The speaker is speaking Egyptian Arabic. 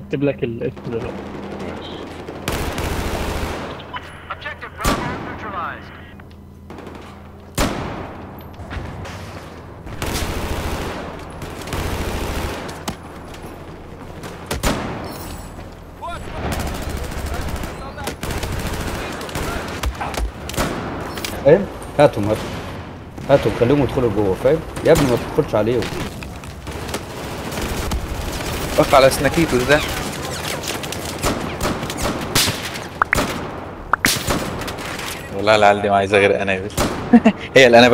هكتب لك الاسم دلوقتي ماشي Objective Bravo neutralized. فاهم هاتهم هاتهم هاتهم خليهم يدخلوا جوه فاهم يا ابني ما تدخلش عليهم وقف على سناكيتو ده والله العيال دي ما عايزه غير انابل هي الانابل